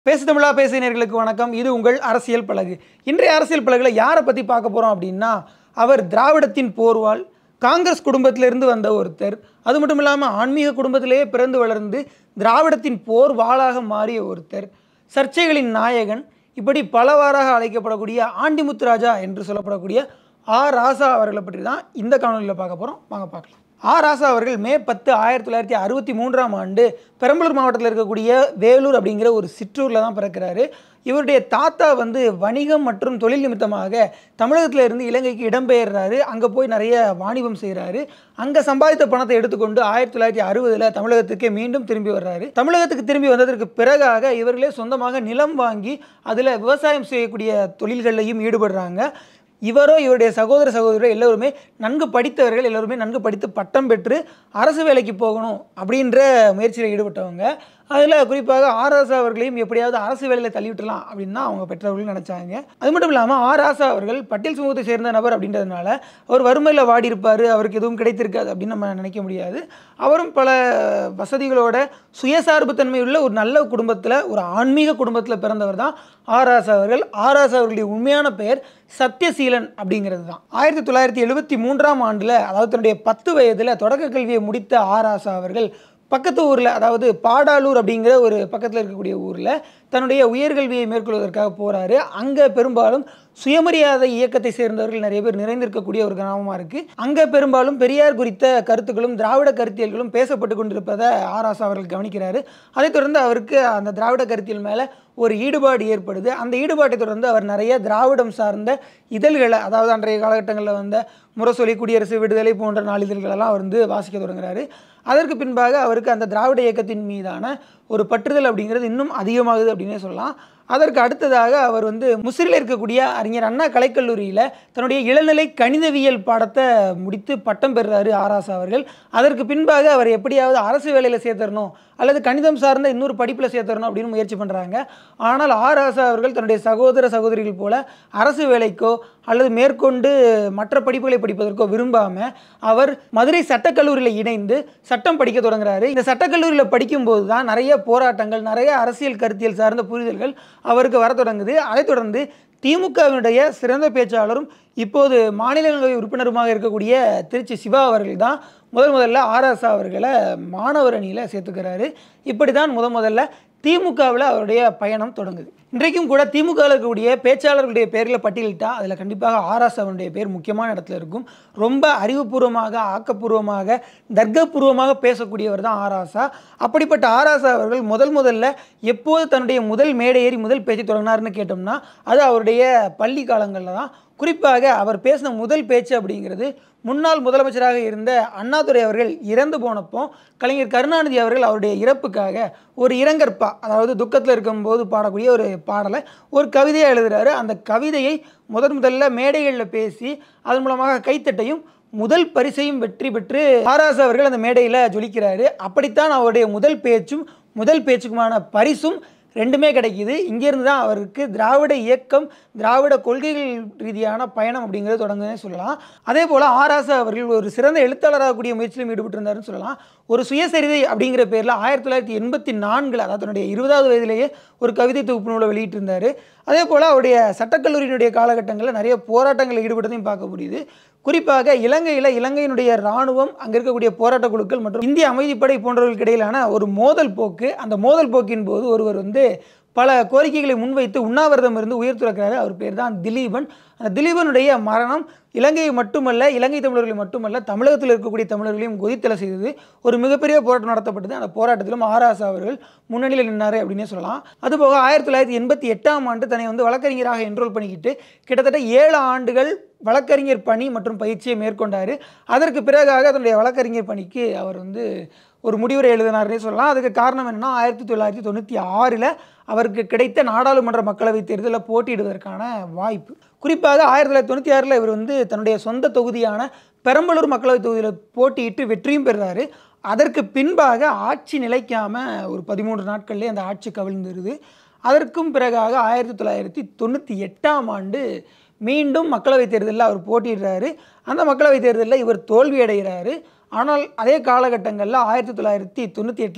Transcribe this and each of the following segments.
பேசு தமிழா பேசினர்களுக்கு வணக்கம் இது உங்கள் அரசியல் பலகு இன்றைய அரசியல் பலகில் யாரை பற்றி பார்க்க போகிறோம் அப்படின்னா அவர் திராவிடத்தின் போர்வால் காங்கிரஸ் குடும்பத்திலிருந்து வந்த ஒருத்தர் அது மட்டும் இல்லாமல் ஆன்மீக குடும்பத்திலேயே பிறந்து வளர்ந்து திராவிடத்தின் போர் வாளாக மாறிய ஒருத்தர் சர்ச்சைகளின் நாயகன் இப்படி பலவாறாக அழைக்கப்படக்கூடிய ஆண்டிமுத்துராஜா என்று சொல்லப்படக்கூடிய ஆ ராசா அவர்களை பற்றி தான் இந்த காணொலியில் பார்க்க போகிறோம் வாங்க பார்க்கலாம் ஆ ராசா அவர்கள் மே பத்து ஆயிரத்தி தொள்ளாயிரத்தி அறுபத்தி மூன்றாம் ஆண்டு பெரம்பலூர் மாவட்டத்தில் இருக்கக்கூடிய வேலூர் அப்படிங்கிற ஒரு சிற்றூரில் தான் பிறக்கிறாரு இவருடைய தாத்தா வந்து வணிகம் மற்றும் தொழில் நிமித்தமாக தமிழகத்தில் இருந்து இலங்கைக்கு இடம்பெயர்றாரு அங்கே போய் நிறைய வாணிபம் செய்கிறாரு அங்கே சம்பாதித்த பணத்தை எடுத்துக்கொண்டு ஆயிரத்தி தொள்ளாயிரத்தி அறுபதில் தமிழகத்துக்கே மீண்டும் திரும்பி வர்றாரு தமிழகத்துக்கு திரும்பி வந்ததற்கு பிறகாக இவர்களே சொந்தமாக நிலம் வாங்கி அதில் விவசாயம் செய்யக்கூடிய தொழில்கள்லையும் ஈடுபடுறாங்க இவரோ இவருடைய சகோதர சகோதரரோ எல்லோருமே நன்கு படித்தவர்கள் எல்லோருமே நன்கு படித்து பட்டம் பெற்று அரசு வேலைக்கு போகணும் அப்படின்ற முயற்சியில் ஈடுபட்டவங்க அதில் குறிப்பாக ஆராசா அவர்களையும் எப்படியாவது அரசு வேலையில் தள்ளிவிட்டலாம் அப்படின்னு தான் அவங்க பெற்றவர்கள் நினச்சாங்க அது மட்டும் இல்லாமல் ஆராசா அவர்கள் பட்டியல் சமூகத்தை சேர்ந்த நபர் அப்படின்றதுனால அவர் வறுமையில் வாடி இருப்பார் அவருக்கு எதுவும் கிடைத்திருக்காது அப்படின்னு நம்ம நினைக்க முடியாது அவரும் பல வசதிகளோட சுயசார்பு தன்மை உள்ள ஒரு நல்ல குடும்பத்தில் ஒரு ஆன்மீக குடும்பத்தில் பிறந்தவர் தான் ஆராசா அவர்கள் ஆராசா அவர்களுடைய உண்மையான பெயர் சத்யசீலன் அப்படிங்கிறது தான் ஆயிரத்தி தொள்ளாயிரத்தி எழுபத்தி மூன்றாம் ஆண்டில் அதாவது தன்னுடைய பத்து வயதில் தொடக்க கல்வியை முடித்த ஆராசா அவர்கள் பக்கத்து ஊரில் அதாவது பாடாலூர் அப்படிங்கிற ஒரு பக்கத்தில் இருக்கக்கூடிய ஊரில் தன்னுடைய உயர்கல்வியை மேற்கொள்வதற்காக போகிறாரு அங்கே பெரும்பாலும் சுயமரியாதை இயக்கத்தை சேர்ந்தவர்கள் நிறைய பேர் நிறைந்திருக்கக்கூடிய ஒரு கிராமமாக இருக்குது அங்கே பெரும்பாலும் பெரியார் குறித்த கருத்துக்களும் திராவிட கருத்தியல்களும் பேசப்பட்டு கொண்டிருப்பதை ஆராசா அவர்கள் கவனிக்கிறாரு அதைத் தொடர்ந்து அவருக்கு அந்த திராவிட கருத்தியல் மேலே ஒரு ஈடுபாடு ஏற்படுது அந்த ஈடுபாட்டை தொடர்ந்து அவர் நிறைய திராவிடம் சார்ந்த இதழ்களை அதாவது அன்றைய காலகட்டங்களில் வந்த முரசொலி குடியரசு விடுதலை போன்ற நாளிதழ்களெல்லாம் அவர் வந்து வாசிக்க தொடங்குறாரு அதற்கு பின்பாக அவருக்கு அந்த திராவிட இயக்கத்தின் மீதான ஒரு பற்றுதல் அப்படிங்கிறது இன்னும் அதிகமாகுது அப்படின்னே சொல்லலாம் அதற்கு அடுத்ததாக அவர் வந்து முசிறில் இருக்கக்கூடிய அறிஞர் அண்ணா கலைக்கல்லூரியில் தன்னுடைய இளநிலை கணிதவியல் பாடத்தை முடித்து பட்டம் பெறுறாரு ஆராசா அவர்கள் அதற்கு பின்பாக அவர் எப்படியாவது அரசு வேலையில் சேர்த்தரணும் அல்லது கணிதம் சார்ந்த இன்னொரு படிப்பில் சேர்த்தரணும் அப்படின்னு முயற்சி பண்ணுறாங்க ஆனால் ஆராசா அவர்கள் தன்னுடைய சகோதர சகோதரிகள் போல அரசு வேலைக்கோ அல்லது மேற்கொண்டு மற்ற படிப்புகளை படிப்பதற்கோ விரும்பாமல் அவர் மதுரை சட்டக்கல்லூரியில் இணைந்து சட்டம் படிக்க தொடங்குறாரு இந்த சட்டக்கல்லூரியில் படிக்கும்போது தான் நிறைய போராட்டங்கள் நிறைய அரசியல் கருத்தியல் சார்ந்த புரிதல்கள் அவருக்கு வர தொடங்குது அதைத் தொடர்ந்து திமுகவினுடைய சிறந்த பேச்சாளரும் இப்போது மாநிலங்களவை உறுப்பினருமாக இருக்கக்கூடிய திருச்சி சிவா அவர்கள் தான் முதல் முதல்ல ஆர்எஸ் அவர்களை மாணவர் அணியில் சேர்த்துக்கிறாரு இப்படி தான் முத முதல்ல திமுகவில் அவருடைய பயணம் தொடங்குது இன்றைக்கும் கூட திமுகவில் இருக்கக்கூடிய பேச்சாளர்களுடைய பேரில் பட்டியலிட்டால் அதில் கண்டிப்பாக ஆர்எஸ் அவனுடைய பேர் முக்கியமான இடத்துல இருக்கும் ரொம்ப அறிவுபூர்வமாக ஆக்கப்பூர்வமாக தர்க்கபூர்வமாக பேசக்கூடியவர் தான் ஆராசா அப்படிப்பட்ட ஆராசா அவர்கள் முதல் முதல்ல எப்போது தன்னுடைய முதல் மேடை ஏறி முதல் பேச்சு தொடங்கினார்னு கேட்டோம்னா அது அவருடைய பள்ளி காலங்களில் தான் குறிப்பாக அவர் பேசின முதல் பேச்சு அப்படிங்கிறது முன்னாள் முதலமைச்சராக இருந்த அண்ணாதுரை அவர்கள் இறந்து போனப்போ கலைஞர் கருணாநிதி அவர்கள் அவருடைய இறப்புக்காக ஒரு இரங்கற்பா அதாவது துக்கத்தில் இருக்கும்போது பாடக்கூடிய ஒரு பாடலை ஒரு கவிதையாக எழுதுகிறாரு அந்த கவிதையை முதன் முதல்ல மேடைகளில் பேசி அதன் மூலமாக கைத்தட்டையும் முதல் பரிசையும் வெற்றி பெற்று ஆராஸ் அவர்கள் அந்த மேடையில் ஜொலிக்கிறாரு அப்படித்தான் அவருடைய முதல் பேச்சும் முதல் பேச்சுக்குமான பரிசும் ரெண்டுமே கிடைக்கிது இங்கேருந்து தான் அவருக்கு திராவிட இயக்கம் திராவிட கொள்கைகள் ரீதியான பயணம் அப்படிங்கிறது தொடங்குதுன்னு சொல்லலாம் அதே போல் ஆராசா அவர்கள் ஒரு சிறந்த எழுத்தாளராகக்கூடிய முயற்சியிலும் ஈடுபட்டிருந்தாருன்னு சொல்லலாம் ஒரு சுயசரிதை அப்படிங்கிற பேரில் ஆயிரத்தி தொள்ளாயிரத்தி எண்பத்தி நான்கில் அதாவது தன்னுடைய இருபதாவது வயதிலேயே ஒரு கவிதை தொகுப்பு நூலை வெளியிட்டிருந்தார் அதே போல் அவருடைய சட்டக்கல்லூரியினுடைய காலகட்டங்களில் நிறைய போராட்டங்களில் ஈடுபட்டதையும் பார்க்க முடியுது குறிப்பாக இலங்கையில் இலங்கையினுடைய இராணுவம் அங்கே இருக்கக்கூடிய போராட்ட குழுக்கள் மற்றும் இந்திய அமைதிப்படை போன்றவர்களுக்கு இடையிலான ஒரு மோதல் போக்கு அந்த மோதல் போக்கின் போது ஒருவர் வந்து பல கோரிக்கைகளை முன்வைத்து உண்ணாவிரதம் இருந்து உயிர் துறக்கிறாரு அவர் பேர் தான் திலீபன் அந்த திலீபனுடைய மரணம் இலங்கையை மட்டுமல்ல இலங்கை தமிழர்களை மட்டுமல்ல தமிழகத்தில் இருக்கக்கூடிய தமிழர்களையும் கொதித்தலை செய்தது ஒரு மிகப்பெரிய போராட்டம் நடத்தப்பட்டது அந்த போராட்டத்திலும் ஆராசா அவர்கள் முன்னணியில் நின்னார் அப்படின்னே சொல்லலாம் அதுபோக ஆயிரத்தி தொள்ளாயிரத்தி எண்பத்தி எட்டாம் ஆண்டு தன்னை வந்து வழக்கறிஞராக என்ரோல் பண்ணிக்கிட்டு கிட்டத்தட்ட ஏழு ஆண்டுகள் வழக்கறிஞர் பணி மற்றும் பயிற்சியை மேற்கொண்டார் அதற்கு பிறகாக அதனுடைய வழக்கறிஞர் பணிக்கு அவர் வந்து ஒரு முடிவுரை எழுதினார்னே சொல்லலாம் அதுக்கு காரணம் என்னென்னா ஆயிரத்தி தொள்ளாயிரத்தி தொண்ணூற்றி ஆறில் அவருக்கு கிடைத்த நாடாளுமன்ற மக்களவைத் தேர்தலில் போட்டியிடுவதற்கான வாய்ப்பு குறிப்பாக ஆயிரத்தி தொள்ளாயிரத்தி தொண்ணூற்றி ஆறில் இவர் வந்து தன்னுடைய சொந்த தொகுதியான பெரம்பலூர் மக்களவைத் தொகுதியில் போட்டியிட்டு வெற்றியும் பெறுறாரு அதற்கு பின்பாக ஆட்சி நிலைக்காமல் ஒரு பதிமூன்று நாட்கள்லேயே அந்த ஆட்சி கவிழ்ந்துருது அதற்கும் பிறகாக ஆயிரத்தி தொள்ளாயிரத்தி தொண்ணூற்றி எட்டாம் ஆண்டு மீண்டும் மக்களவைத் தேர்தலில் அவர் போட்டியிடுறாரு அந்த மக்களவைத் தேர்தலில் இவர் தோல்வி அடைகிறாரு ஆனால் அதே காலகட்டங்களில் ஆயிரத்தி தொள்ளாயிரத்தி தொண்ணூற்றி எட்டில்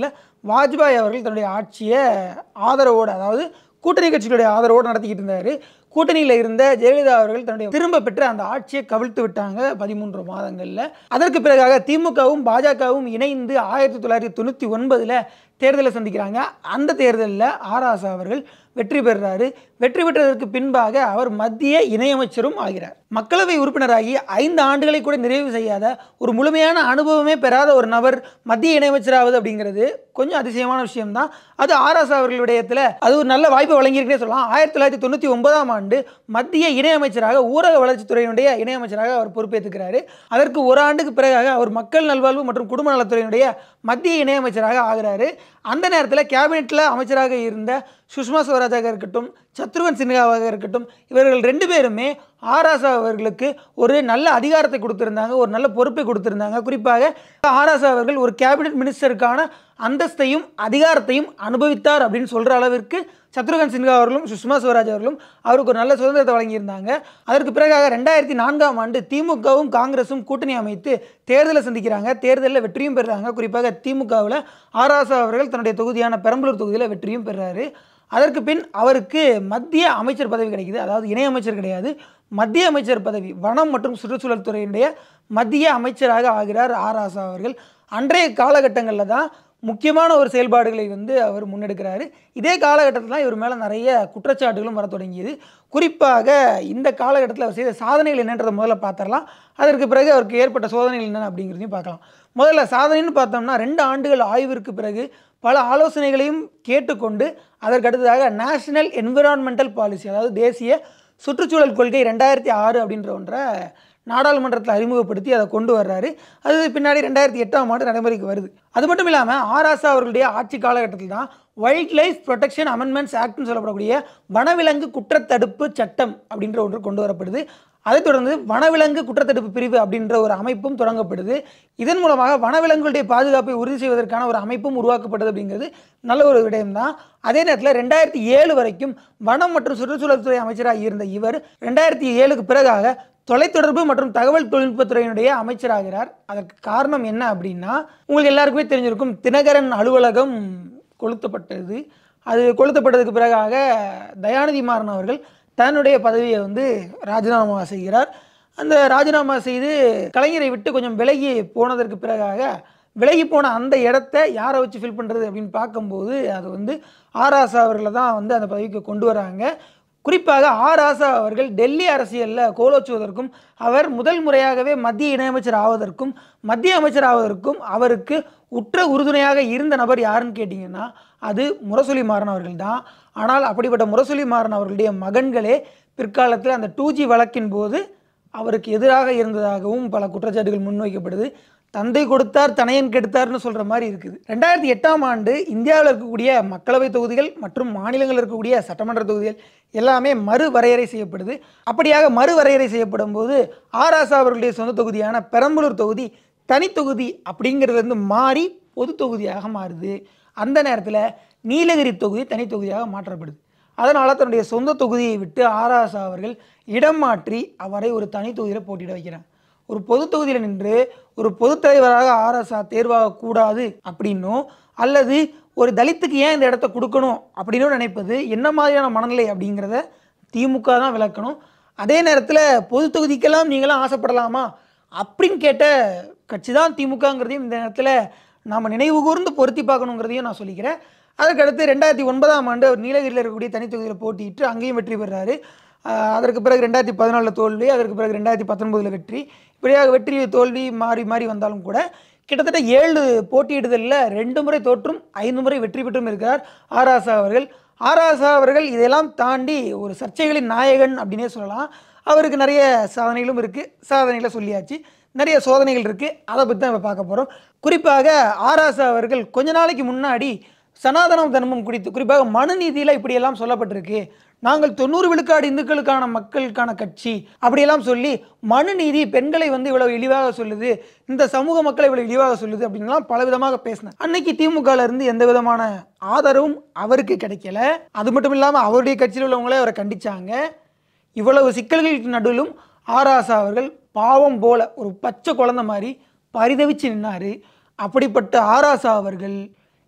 வாஜ்பாய் அவர்கள் தன்னுடைய ஆட்சியை ஆதரவோடு அதாவது கூட்டணி கட்சிகளுடைய ஆதரவோடு நடத்திக்கிட்டு இருந்தார் கூட்டணியில் இருந்த ஜெயலலிதா அவர்கள் தன்னுடைய திரும்ப பெற்று அந்த ஆட்சியை கவிழ்த்து விட்டாங்க பதிமூன்று மாதங்களில் அதற்கு பிறகாக திமுகவும் பாஜகவும் இணைந்து ஆயிரத்தி தொள்ளாயிரத்தி தொண்ணூற்றி ஒன்பதில் தேர்தலை சந்திக்கிறாங்க அந்த தேர்தலில் ஆராசா அவர்கள் வெற்றி பெறுறாரு வெற்றி பெற்றதற்கு பின்பாக அவர் மத்திய இணையமைச்சரும் ஆகிறார் மக்களவை உறுப்பினராகி ஐந்து ஆண்டுகளை கூட நிறைவு செய்யாத ஒரு முழுமையான அனுபவமே பெறாத ஒரு நபர் மத்திய இணையமைச்சராவது அப்படிங்கிறது கொஞ்சம் அதிசயமான விஷயம்தான் அது ஆராசா அவர்களுடையத்தில் அது ஒரு நல்ல வாய்ப்பை வழங்கியிருக்கே சொல்லலாம் ஆயிரத்தி தொள்ளாயிரத்தி தொண்ணூற்றி ஒன்பதாம் ஆண்டு மத்திய இணையமைச்சராக ஊரக வளர்ச்சித்துறையினுடைய இணையமைச்சராக அவர் பொறுப்பேற்றுக்கிறாரு அதற்கு ஒரு ஆண்டுக்கு பிறகாக அவர் மக்கள் நல்வாழ்வு மற்றும் குடும்ப நலத்துறையினுடைய மத்திய இணையமைச்சராக ஆகிறாரு அந்த நேரத்தில் கேபினெட்டில் அமைச்சராக இருந்த சுஷ்மா ஸ்வராஜாக இருக்கட்டும் சத்ருகன் சின்ஹாவாக இருக்கட்டும் இவர்கள் ரெண்டு பேருமே ஆராசா அவர்களுக்கு ஒரு நல்ல அதிகாரத்தை கொடுத்திருந்தாங்க ஒரு நல்ல பொறுப்பை கொடுத்திருந்தாங்க குறிப்பாக ஆராசா அவர்கள் ஒரு கேபினெட் மினிஸ்டருக்கான அந்தஸ்தையும் அதிகாரத்தையும் அனுபவித்தார் அப்படின்னு சொல்கிற அளவிற்கு சத்ருகன் சின்ஹா அவர்களும் சுஷ்மா ஸ்வராஜ் அவர்களும் அவருக்கு ஒரு நல்ல சுதந்திரத்தை வழங்கியிருந்தாங்க அதற்கு பிறகாக ரெண்டாயிரத்தி நான்காம் ஆண்டு திமுகவும் காங்கிரஸும் கூட்டணி அமைத்து தேர்தலை சந்திக்கிறாங்க தேர்தலில் வெற்றியும் பெறுறாங்க குறிப்பாக திமுகவில் ஆராசா அவர்கள் தன்னுடைய தொகுதியான பெரம்பலூர் தொகுதியில் வெற்றியும் பெறுறாரு அதற்கு பின் அவருக்கு மத்திய அமைச்சர் பதவி கிடைக்குது அதாவது இணையமைச்சர் கிடையாது மத்திய அமைச்சர் பதவி வனம் மற்றும் சுற்றுச்சூழல் துறையினுடைய மத்திய அமைச்சராக ஆகிறார் ஆர் ஆசா அவர்கள் அன்றைய காலகட்டங்களில் தான் முக்கியமான ஒரு செயல்பாடுகளை வந்து அவர் முன்னெடுக்கிறாரு இதே காலகட்டத்தில் தான் இவர் மேலே நிறைய குற்றச்சாட்டுகளும் வர தொடங்கியது குறிப்பாக இந்த காலகட்டத்தில் அவர் செய்த சாதனைகள் என்னன்றதை முதல்ல பார்த்துடலாம் அதற்கு பிறகு அவருக்கு ஏற்பட்ட சோதனைகள் என்னென்ன அப்படிங்கிறதையும் பார்க்கலாம் முதல்ல சாதனைன்னு பார்த்தோம்னா ரெண்டு ஆண்டுகள் ஆய்விற்கு பிறகு பல ஆலோசனைகளையும் கேட்டுக்கொண்டு அதற்கு அடுத்ததாக நேஷனல் என்விரான்மெண்டல் பாலிசி அதாவது தேசிய சுற்றுச்சூழல் கொள்கை ரெண்டாயிரத்தி ஆறு அப்படின்ற ஒன்றை நாடாளுமன்றத்தில் அறிமுகப்படுத்தி அதை கொண்டு வர்றாரு அது பின்னாடி ரெண்டாயிரத்தி எட்டாம் ஆண்டு நடைமுறைக்கு வருது அது மட்டும் இல்லாமல் ஆராசா அவர்களுடைய ஆட்சி காலகட்டத்தில் தான் வைல்ட் லைஃப் ப்ரொடெக்ஷன் அமெண்ட்மெண்ட்ஸ் ஆக்ட்னு சொல்லப்படக்கூடிய வனவிலங்கு குற்றத்தடுப்பு சட்டம் அப்படின்ற ஒன்று கொண்டு வரப்படுது அதைத் தொடர்ந்து வனவிலங்கு குற்றத்தடுப்பு பிரிவு அப்படின்ற ஒரு அமைப்பும் தொடங்கப்படுது இதன் மூலமாக வனவிலங்குகளுடைய பாதுகாப்பை உறுதி செய்வதற்கான ஒரு அமைப்பும் உருவாக்கப்பட்டது அப்படிங்கிறது நல்ல ஒரு விடயம்தான் அதே நேரத்தில் ரெண்டாயிரத்தி ஏழு வரைக்கும் வனம் மற்றும் சுற்றுச்சூழல் துறை அமைச்சராக இருந்த இவர் ரெண்டாயிரத்தி ஏழுக்கு பிறகாக தொலைத்தொடர்பு மற்றும் தகவல் தொழில்நுட்பத்துறையினுடைய அமைச்சராகிறார் அதற்கு காரணம் என்ன அப்படின்னா உங்களுக்கு எல்லாருக்குமே தெரிஞ்சிருக்கும் தினகரன் அலுவலகம் கொளுத்தப்பட்டது அது கொளுத்தப்பட்டதுக்கு பிறகாக தயாநிதி மாறன் அவர்கள் தன்னுடைய பதவியை வந்து ராஜினாமா செய்கிறார் அந்த ராஜினாமா செய்து கலைஞரை விட்டு கொஞ்சம் விலகி போனதற்கு பிறகாக விலகி போன அந்த இடத்த யாரை வச்சு ஃபில் பண்ணுறது அப்படின்னு பார்க்கும்போது அது வந்து ஆராசா அவர்களை தான் வந்து அந்த பதவிக்கு கொண்டு வராங்க குறிப்பாக ஆர் ஆசா அவர்கள் டெல்லி அரசியலில் கோலோச்சுவதற்கும் அவர் முதல் முறையாகவே மத்திய இணையமைச்சர் ஆவதற்கும் மத்திய அமைச்சர் ஆவதற்கும் அவருக்கு உற்ற உறுதுணையாக இருந்த நபர் யாருன்னு கேட்டிங்கன்னா அது முரசொலி மாறன் அவர்கள் தான் ஆனால் அப்படிப்பட்ட முரசொலி மாறன் அவர்களுடைய மகன்களே பிற்காலத்தில் அந்த டூ ஜி வழக்கின் போது அவருக்கு எதிராக இருந்ததாகவும் பல குற்றச்சாட்டுகள் முன்வைக்கப்படுது தந்தை கொடுத்தார் தனையன் கெடுத்தார்னு சொல்கிற மாதிரி இருக்குது ரெண்டாயிரத்தி எட்டாம் ஆண்டு இந்தியாவில் இருக்கக்கூடிய மக்களவை தொகுதிகள் மற்றும் மாநிலங்களில் இருக்கக்கூடிய சட்டமன்ற தொகுதிகள் எல்லாமே மறுவரையறை செய்யப்படுது அப்படியாக மறுவரையறை செய்யப்படும் போது ஆராசா அவர்களுடைய சொந்த தொகுதியான பெரம்பலூர் தொகுதி தனி தொகுதி அப்படிங்கிறதுலேருந்து மாறி பொது தொகுதியாக மாறுது அந்த நேரத்தில் நீலகிரி தொகுதி தனி தொகுதியாக மாற்றப்படுது அதனால் தன்னுடைய சொந்த தொகுதியை விட்டு ஆராசா அவர்கள் இடம் மாற்றி அவரை ஒரு தனி தொகுதியில் போட்டியிட வைக்கிறாங்க ஒரு பொது தொகுதியில் நின்று ஒரு பொதுத் தலைவராக ஆர்எஸ்ஆ தேர்வாகக்கூடாது அப்படின்னும் அல்லது ஒரு தலித்துக்கு ஏன் இந்த இடத்த கொடுக்கணும் அப்படின்னு நினைப்பது என்ன மாதிரியான மனநிலை அப்படிங்கிறத திமுக தான் விளக்கணும் அதே நேரத்தில் பொது தொகுதிக்கெல்லாம் நீங்களாம் ஆசைப்படலாமா அப்படின்னு கேட்ட கட்சி தான் திமுகங்கிறதையும் இந்த நேரத்தில் நாம் நினைவு கூர்ந்து பொருத்தி பார்க்கணுங்கிறதையும் நான் சொல்லிக்கிறேன் அதற்கடுத்து ரெண்டாயிரத்தி ஒன்பதாம் ஆண்டு அவர் நீலகிரியில் இருக்கக்கூடிய தனி தொகுதியில் போட்டியிட்டு அங்கேயும் வெற்றி பெறாரு ஆஹ் அதற்கு பிறகு ரெண்டாயிரத்தி பதினாலில் தோல்வி அதற்கு பிறகு ரெண்டாயிரத்தி பத்தொன்பதில் வெற்றி இப்படியாக வெற்றி தோல்வி மாறி மாறி வந்தாலும் கூட கிட்டத்தட்ட ஏழு போட்டியிடுதலில் ரெண்டு முறை தோற்றும் ஐந்து முறை வெற்றி பெற்றும் இருக்கிறார் ஆராசா அவர்கள் ஆராசா அவர்கள் இதெல்லாம் தாண்டி ஒரு சர்ச்சைகளின் நாயகன் அப்படின்னே சொல்லலாம் அவருக்கு நிறைய சாதனைகளும் இருக்குது சாதனைகளை சொல்லியாச்சு நிறைய சோதனைகள் இருக்குது அதை பற்றி தான் இப்போ பார்க்க போகிறோம் குறிப்பாக ஆராசா அவர்கள் கொஞ்ச நாளைக்கு முன்னாடி சனாதனம் தர்மம் குறித்து குறிப்பாக மனுநீதியில் இப்படியெல்லாம் சொல்லப்பட்டிருக்கு நாங்கள் தொண்ணூறு விழுக்காடு இந்துக்களுக்கான மக்களுக்கான கட்சி அப்படியெல்லாம் சொல்லி மனுநீதி பெண்களை வந்து இவ்வளவு இழிவாக சொல்லுது இந்த சமூக மக்களை இவ்வளவு இழிவாக சொல்லுது அப்படின்லாம் பல விதமாக பேசினேன் அன்னைக்கு திமுகல இருந்து எந்த விதமான ஆதரவும் அவருக்கு கிடைக்கல அது மட்டும் இல்லாமல் அவருடைய கட்சியில் உள்ளவங்களே அவரை கண்டிச்சாங்க இவ்வளவு சிக்கல்களுக்கு நடுவிலும் ஆராசா அவர்கள் பாவம் போல ஒரு பச்சை குழந்தை மாதிரி பரிதவிச்சு நின்னாரு அப்படிப்பட்ட ஆராசா அவர்கள்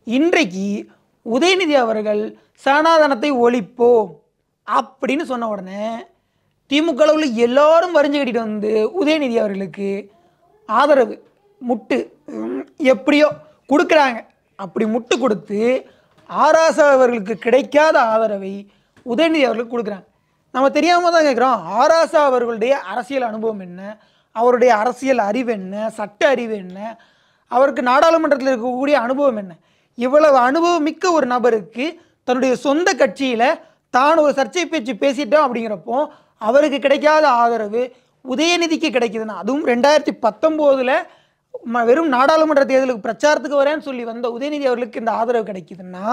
இன்றைக்கு உதயநிதி அவர்கள் சனாதனத்தை ஒழிப்போம் அப்படின்னு சொன்ன உடனே திமுக அளவில் எல்லாரும் வரிஞ்சு கட்டிட்டு வந்து உதயநிதி அவர்களுக்கு ஆதரவு முட்டு உம், எப்படியோ கொடுக்குறாங்க அப்படி முட்டு கொடுத்து ஆராசா அவர்களுக்கு கிடைக்காத ஆதரவை உதயநிதி அவர்களுக்கு கொடுக்குறாங்க நம்ம தெரியாமல் தான் கேட்குறோம் ஆராசா அவர்களுடைய அரசியல் அனுபவம் என்ன அவருடைய அரசியல் அறிவு என்ன சட்ட அறிவு என்ன அவருக்கு நாடாளுமன்றத்தில் இருக்கக்கூடிய அனுபவம் என்ன இவ்வளவு அனுபவம் மிக்க ஒரு நபருக்கு தன்னுடைய சொந்த கட்சியில் தான் ஒரு சர்ச்சை பேச்சு பேசிட்டோம் அப்படிங்கிறப்போ அவருக்கு கிடைக்காத ஆதரவு உதயநிதிக்கு கிடைக்குதுன்னா அதுவும் ரெண்டாயிரத்தி பத்தொம்போதில் வெறும் நாடாளுமன்ற தேர்தலுக்கு பிரச்சாரத்துக்கு வரேன்னு சொல்லி வந்த உதயநிதி அவர்களுக்கு இந்த ஆதரவு கிடைக்குதுன்னா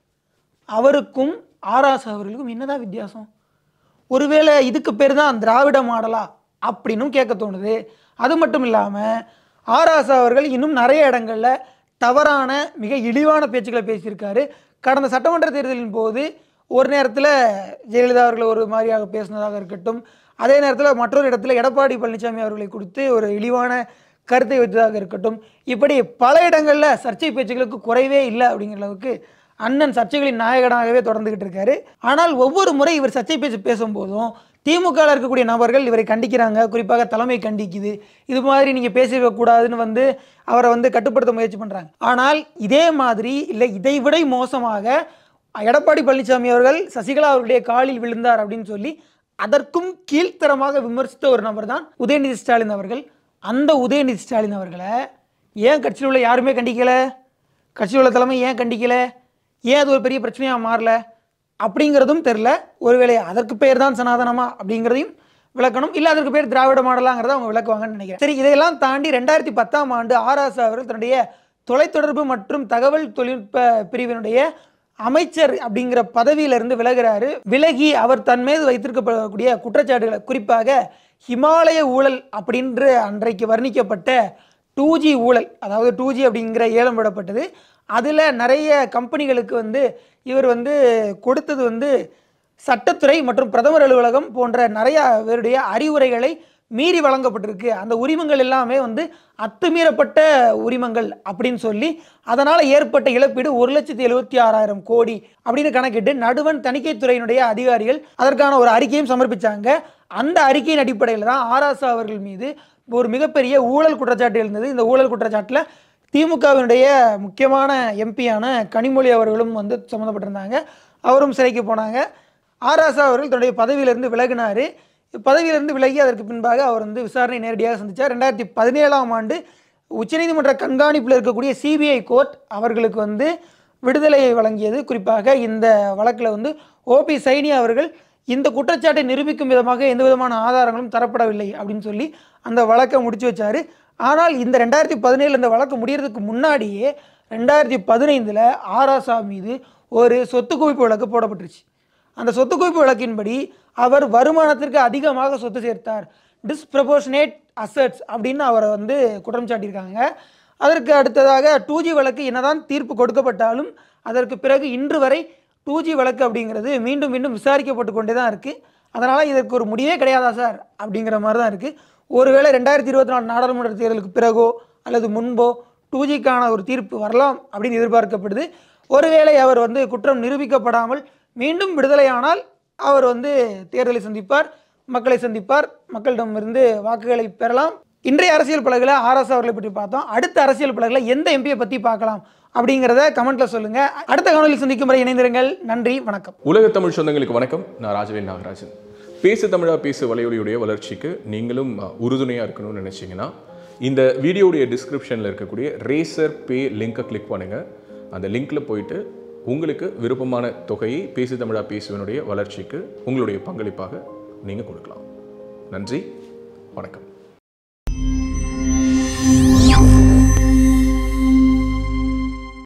அவருக்கும் ஆராச அவர்களுக்கும் என்னதான் வித்தியாசம் ஒருவேளை இதுக்கு பேர் தான் திராவிட மாடலா அப்படின்னும் கேட்க தோணுது அது மட்டும் இல்லாமல் ஆராசா அவர்கள் இன்னும் நிறைய இடங்களில் தவறான மிக இழிவான பேச்சுக்களை பேசியிருக்காரு கடந்த சட்டமன்ற தேர்தலின் போது ஒரு நேரத்தில் ஜெயலலிதா அவர்கள் ஒரு மாதிரியாக பேசினதாக இருக்கட்டும் அதே நேரத்தில் மற்றொரு இடத்துல எடப்பாடி பழனிசாமி அவர்களை கொடுத்து ஒரு இழிவான கருத்தை வைத்ததாக இருக்கட்டும் இப்படி பல இடங்களில் சர்ச்சை பேச்சுகளுக்கு குறைவே இல்லை அப்படிங்கிற அளவுக்கு அண்ணன் சர்ச்சைகளின் நாயகனாகவே தொடர்ந்துகிட்டு இருக்காரு ஆனால் ஒவ்வொரு முறை இவர் சர்ச்சை பேச்சு பேசும்போதும் திமுகவில் இருக்கக்கூடிய நபர்கள் இவரை கண்டிக்கிறாங்க குறிப்பாக தலைமை கண்டிக்குது இது மாதிரி நீங்கள் பேசிக்க கூடாதுன்னு வந்து அவரை வந்து கட்டுப்படுத்த முயற்சி பண்ணுறாங்க ஆனால் இதே மாதிரி இல்லை இதை விட மோசமாக எடப்பாடி பழனிசாமி அவர்கள் சசிகலா அவர்களுடைய காலில் விழுந்தார் அப்படின்னு சொல்லி அதற்கும் கீழ்த்தரமாக விமர்சித்த ஒரு நபர் தான் உதயநிதி ஸ்டாலின் அவர்கள் அந்த உதயநிதி ஸ்டாலின் அவர்களை ஏன் கட்சியில் உள்ள யாருமே கண்டிக்கல கட்சியில் உள்ள தலைமை ஏன் கண்டிக்கல ஏன் அது ஒரு பெரிய பிரச்சனையாக மாறல அப்படிங்கிறதும் தெரில ஒருவேளை அதற்கு பேர் தான் சனாதனமா அப்படிங்கிறதையும் விளக்கணும் இல்லை அதற்கு பேர் திராவிட மாடலாங்கிறத அவங்க விளக்குவாங்கன்னு நினைக்கிறேன் சரி இதையெல்லாம் தாண்டி ரெண்டாயிரத்தி பத்தாம் ஆண்டு ஆர்எஸ் அவர்கள் தன்னுடைய தொலைத்தொடர்பு மற்றும் தகவல் தொழில்நுட்ப பிரிவினுடைய அமைச்சர் அப்படிங்கிற பதவியிலிருந்து விலகிறாரு விலகி அவர் தன் மீது வைத்திருக்கப்படக்கூடிய குற்றச்சாட்டுகளை குறிப்பாக ஹிமாலய ஊழல் அப்படின்ற அன்றைக்கு வர்ணிக்கப்பட்ட டூ ஜி ஊழல் அதாவது டூ ஜி அப்படிங்கிற ஏலம் விடப்பட்டது அதில் நிறைய கம்பெனிகளுக்கு வந்து இவர் வந்து கொடுத்தது வந்து சட்டத்துறை மற்றும் பிரதமர் அலுவலகம் போன்ற நிறைய பேருடைய அறிவுரைகளை மீறி வழங்கப்பட்டிருக்கு அந்த உரிமங்கள் எல்லாமே வந்து அத்துமீறப்பட்ட உரிமங்கள் அப்படின்னு சொல்லி அதனால் ஏற்பட்ட இழப்பீடு ஒரு லட்சத்தி எழுபத்தி ஆறாயிரம் கோடி அப்படின்னு கணக்கிட்டு நடுவன் தணிக்கைத்துறையினுடைய அதிகாரிகள் அதற்கான ஒரு அறிக்கையும் சமர்ப்பிச்சாங்க அந்த அறிக்கையின் அடிப்படையில் தான் ஆராசா அவர்கள் மீது ஒரு மிகப்பெரிய ஊழல் குற்றச்சாட்டு இருந்தது இந்த ஊழல் குற்றச்சாட்டில் திமுகவினுடைய முக்கியமான எம்பியான கனிமொழி அவர்களும் வந்து சம்மந்தப்பட்டிருந்தாங்க அவரும் சிறைக்கு போனாங்க ஆராசா அவர்கள் தன்னுடைய பதவியிலிருந்து விலகினார் பதவியிலிருந்து விலகி அதற்கு பின்பாக அவர் வந்து விசாரணை நேரடியாக சந்தித்தார் ரெண்டாயிரத்தி பதினேழாம் ஆண்டு உச்சநீதிமன்ற கண்காணிப்பில் இருக்கக்கூடிய சிபிஐ கோர்ட் அவர்களுக்கு வந்து விடுதலையை வழங்கியது குறிப்பாக இந்த வழக்கில் வந்து ஓபி சைனி அவர்கள் இந்த குற்றச்சாட்டை நிரூபிக்கும் விதமாக எந்த விதமான ஆதாரங்களும் தரப்படவில்லை அப்படின்னு சொல்லி அந்த வழக்கை முடிச்சு வச்சாரு ஆனால் இந்த ரெண்டாயிரத்தி பதினேழு இந்த வழக்கு முடியறதுக்கு முன்னாடியே ரெண்டாயிரத்தி பதினைந்தில் ஆராசா மீது ஒரு சொத்து குவிப்பு வழக்கு போடப்பட்டுருச்சு அந்த சொத்து குவிப்பு வழக்கின்படி அவர் வருமானத்திற்கு அதிகமாக சொத்து சேர்த்தார் டிஸ்ப்ரபோர்ஷனேட் அசட்ஸ் அப்படின்னு அவரை வந்து குற்றம் சாட்டியிருக்காங்க அதற்கு அடுத்ததாக டூ ஜி வழக்கு என்னதான் தீர்ப்பு கொடுக்கப்பட்டாலும் அதற்கு பிறகு இன்று வரை டூ ஜி வழக்கு அப்படிங்கிறது மீண்டும் மீண்டும் விசாரிக்கப்பட்டு கொண்டே தான் இருக்குது அதனால் இதற்கு ஒரு முடிவே கிடையாதா சார் அப்படிங்கிற மாதிரி தான் இருக்குது ஒருவேளை ரெண்டாயிரத்தி இருபத்தி நாலு நாடாளுமன்ற தேர்தலுக்கு பிறகோ அல்லது முன்போ டூ ஜிக்கான ஒரு தீர்ப்பு வரலாம் அப்படின்னு எதிர்பார்க்கப்படுது ஒருவேளை அவர் வந்து குற்றம் நிரூபிக்கப்படாமல் மீண்டும் விடுதலையானால் அவர் வந்து தேர்தலை சந்திப்பார் மக்களை சந்திப்பார் மக்களிடமிருந்து வாக்குகளை பெறலாம் இன்றைய அரசியல் பலகில் ஆர்எஸ் அவர்களை பற்றி பார்த்தோம் அடுத்த அரசியல் பலகில் எந்த எம்பியை பற்றி பார்க்கலாம் அப்படிங்கிறத கமெண்ட்ல சொல்லுங்க அடுத்த காணொலி சந்திக்கும் வரை இணைந்திருங்கள் நன்றி வணக்கம் உலக தமிழ் சொந்தங்களுக்கு வணக்கம் நான் ராஜவேல் நாகராஜன் பேசு தமிழா பேசு வலையொலியுடைய வளர்ச்சிக்கு நீங்களும் அஹ், உறுதுணையா இருக்கணும்னு நினைச்சீங்கன்னா இந்த வீடியோடைய டிஸ்கிரிப்ஷனில் இருக்கக்கூடிய ரேசர் பே லிங்கை கிளிக் பண்ணுங்க அந்த லிங்க்ல போயிட்டு உங்களுக்கு விருப்பமான தொகையை பேசு தமிழா பேசுவனுடைய வளர்ச்சிக்கு உங்களுடைய பங்களிப்பாக நீங்கள் கொடுக்கலாம் நன்றி வணக்கம்